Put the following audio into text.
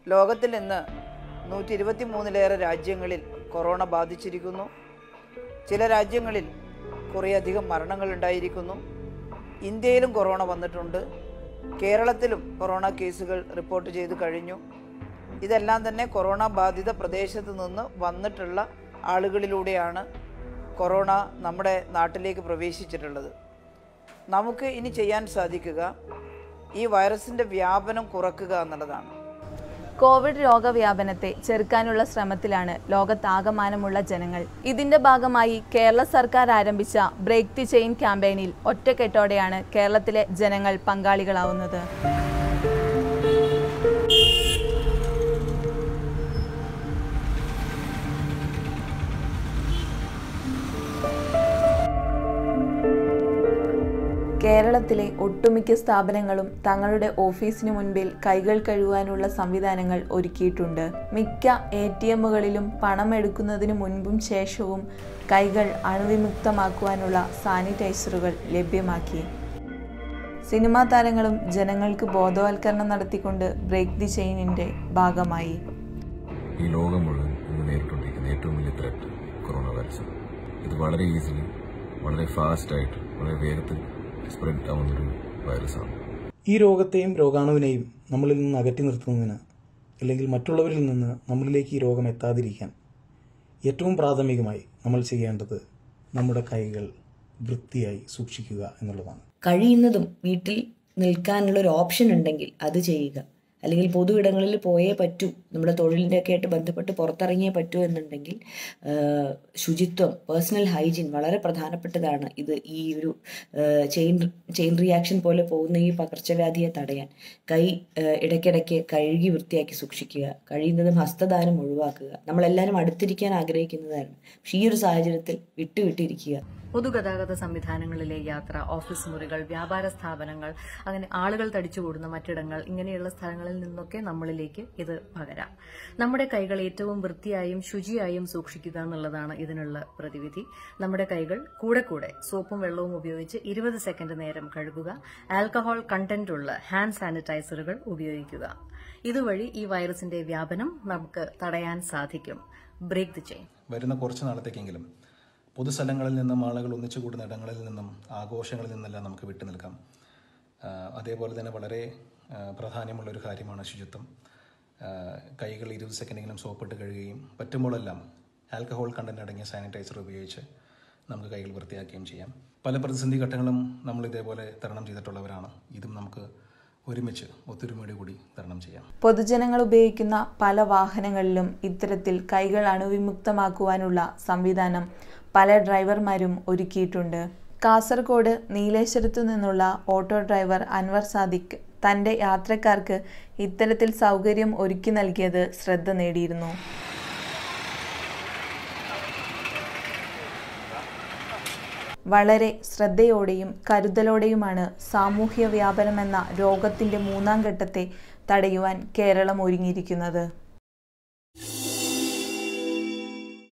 ലോകത്തിൽ ഇന്ന് നൂറ്റി ഇരുപത്തി മൂന്നിലേറെ രാജ്യങ്ങളിൽ കൊറോണ ബാധിച്ചിരിക്കുന്നു ചില രാജ്യങ്ങളിൽ കുറേയധികം മരണങ്ങൾ ഉണ്ടായിരിക്കുന്നു ഇന്ത്യയിലും കൊറോണ വന്നിട്ടുണ്ട് കേരളത്തിലും കൊറോണ കേസുകൾ റിപ്പോർട്ട് ചെയ്ത് കഴിഞ്ഞു ഇതെല്ലാം തന്നെ കൊറോണ ബാധിത പ്രദേശത്ത് നിന്ന് വന്നിട്ടുള്ള ആളുകളിലൂടെയാണ് കൊറോണ നമ്മുടെ നാട്ടിലേക്ക് പ്രവേശിച്ചിട്ടുള്ളത് നമുക്ക് ഇനി ചെയ്യാൻ സാധിക്കുക ഈ വൈറസിൻ്റെ വ്യാപനം കുറക്കുക എന്നുള്ളതാണ് കോവിഡ് രോഗവ്യാപനത്തെ ചെറുക്കാനുള്ള ശ്രമത്തിലാണ് ലോകത്താകമാനമുള്ള ജനങ്ങൾ ഇതിന്റെ ഭാഗമായി കേരള സർക്കാർ ആരംഭിച്ച ബ്രേക്ക് ദി ചെയിൻ ക്യാമ്പയിനിൽ ഒറ്റക്കെട്ടോടെയാണ് കേരളത്തിലെ ജനങ്ങൾ പങ്കാളികളാവുന്നത് കേരളത്തിലെ ഒട്ടുമിക്ക സ്ഥാപനങ്ങളും തങ്ങളുടെ ഓഫീസിന് മുൻപിൽ കൈകൾ കഴുകാനുള്ള സംവിധാനങ്ങൾ ഒരുക്കിയിട്ടുണ്ട് മിക്ക എ ടി എമ്മുകളിലും പണം എടുക്കുന്നതിന് മുൻപും ശേഷവും കൈകൾ അണുവിമുക്തമാക്കുവാനുള്ള സാനിറ്റൈസറുകൾ ലഭ്യമാക്കി സിനിമാ താരങ്ങളും ജനങ്ങൾക്ക് ബോധവൽക്കരണം നടത്തിക്കൊണ്ട് ബ്രേക്ക് ദി ചെയിനിന്റെ ഭാഗമായി ഈ ലോകം മുഴുവൻ ഇന്ന് നേരിട്ടുകൊണ്ടിരിക്കുന്ന ഏറ്റവും വലിയ ത്രെറ്റ് കൊറോണ വൈറസ് ഇത് വളരെ ഈസിലി വളരെ ഫാസ്റ്റായിട്ട് വളരെ വേഗത്തിൽ സ്പ്രെഡ് ആവുന്നൊരു വൈറസാണ് ഈ രോഗത്തെയും രോഗാണുവിനെയും നമ്മളിൽ നിന്ന് അകറ്റി നിർത്തുന്നതിന് അല്ലെങ്കിൽ മറ്റുള്ളവരിൽ നിന്ന് നമ്മളിലേക്ക് ഈ രോഗം എത്താതിരിക്കാൻ ഏറ്റവും പ്രാഥമികമായി നമ്മൾ ചെയ്യേണ്ടത് നമ്മുടെ കൈകൾ വൃത്തിയായി സൂക്ഷിക്കുക എന്നുള്ളതാണ് കഴിയുന്നതും വീട്ടിൽ നിൽക്കാനുള്ള ഒരു ഓപ്ഷൻ ഉണ്ടെങ്കിൽ അത് ചെയ്യുക അല്ലെങ്കിൽ പൊതു ഇടങ്ങളിൽ പോയേ പറ്റൂ നമ്മുടെ തൊഴിലിൻ്റെ ഒക്കെ ആയിട്ട് ബന്ധപ്പെട്ട് പുറത്തിറങ്ങിയേ പറ്റൂ എന്നുണ്ടെങ്കിൽ ആ, ശുചിത്വം പേഴ്സണൽ ഹൈജീൻ വളരെ പ്രധാനപ്പെട്ടതാണ് ഇത് ഈ ഒരു ചെയിൻ ചെയിൻ റിയാക്ഷൻ പോലെ പോകുന്ന ഈ പകർച്ചവ്യാധിയെ തടയാൻ കൈ ആ, ഇടയ്ക്കിടയ്ക്ക് കഴുകി വൃത്തിയാക്കി സൂക്ഷിക്കുക കഴിയുന്നതും ഹസ്തദാനം ഒഴിവാക്കുക നമ്മളെല്ലാവരും അടുത്തിരിക്കാൻ ആഗ്രഹിക്കുന്നതാണ് പക്ഷേ ഈ ഒരു സാഹചര്യത്തിൽ വിട്ടുവിട്ടിരിക്കുക പൊതുഗതാഗത സംവിധാനങ്ങളിലെ യാത്ര ഓഫീസ് മുറികൾ വ്യാപാര സ്ഥാപനങ്ങൾ അങ്ങനെ ആളുകൾ തടിച്ചുകൂടുന്ന മറ്റിടങ്ങൾ ഇങ്ങനെയുള്ള സ്ഥലങ്ങളിൽ നിന്നൊക്കെ നമ്മളിലേക്ക് ഇത് പകരാം നമ്മുടെ കൈകൾ ഏറ്റവും വൃത്തിയായും ശുചിയായും സൂക്ഷിക്കുക എന്നുള്ളതാണ് ഇതിനുള്ള പ്രതിവിധി നമ്മുടെ കൈകൾ കൂടെ കൂടെ സോപ്പും വെള്ളവും ഉപയോഗിച്ച് ഇരുപത് സെക്കൻഡ് നേരം കഴുകുക ആൽക്കഹോൾ കണ്ടന്റ് ഉള്ള ഹാൻഡ് സാനിറ്റൈസറുകൾ ഉപയോഗിക്കുക ഇതുവഴി ഈ വൈറസിന്റെ വ്യാപനം നമുക്ക് തടയാൻ സാധിക്കും ബ്രേക്ക് ദി ചെയിൻ വരുന്ന കുറച്ച് നാളത്തേക്കെങ്കിലും പൊതുസ്ഥലങ്ങളിൽ നിന്നും ആളുകൾ ഒന്നിച്ചു കൂടുന്ന ഇടങ്ങളിൽ നിന്നും ആഘോഷങ്ങളിൽ നിന്നെല്ലാം നമുക്ക് വിട്ടു നിൽക്കാം ആ, അതേപോലെ തന്നെ വളരെ ആ, പ്രാധാന്യമുള്ള ഒരു കാര്യമാണ് ശുചിത്വം ആ, കൈകൾ ഇരുപത് സെക്കൻഡെങ്കിലും സോപ്പിട്ട് കഴുകുകയും പറ്റുമ്പോഴെല്ലാം ആൽക്കഹോൾ കണ്ടന്റ് അടങ്ങിയ സാനിറ്റൈസർ ഉപയോഗിച്ച് നമുക്ക് കൈകൾ വൃത്തിയാക്കുകയും ചെയ്യാം പല പ്രതിസന്ധി ഘട്ടങ്ങളും നമ്മൾ ഇതേപോലെ തരണം ചെയ്തിട്ടുള്ളവരാണ് ഇതും നമുക്ക് ഒരുമിച്ച് ഒത്തൊരുമയോടെ കൂടി തരണം ചെയ്യാം പൊതുജനങ്ങൾ ഉപയോഗിക്കുന്ന പല വാഹനങ്ങളിലും ഇത്തരത്തിൽ കൈകൾ അണുവിമുക്തമാക്കുവാനുള്ള സംവിധാനം പല ഡ്രൈവർമാരും ഒരുക്കിയിട്ടുണ്ട് കാസർഗോഡ് നീലേശ്വരത്തു നിന്നുള്ള ഓട്ടോ ഡ്രൈവർ അൻവർ സാദിഖ് തൻ്റെ യാത്രക്കാർക്ക് ഇത്തരത്തിൽ സൗകര്യം ഒരുക്കി നൽകിയത് ശ്രദ്ധ നേടിയിരുന്നു വളരെ ശ്രദ്ധയോടെയും കരുതലോടെയുമാണ് സാമൂഹ്യ വ്യാപനമെന്ന രോഗത്തിൻ്റെ മൂന്നാം ഘട്ടത്തെ തടയുവാൻ കേരളം ഒരുങ്ങിയിരിക്കുന്നത്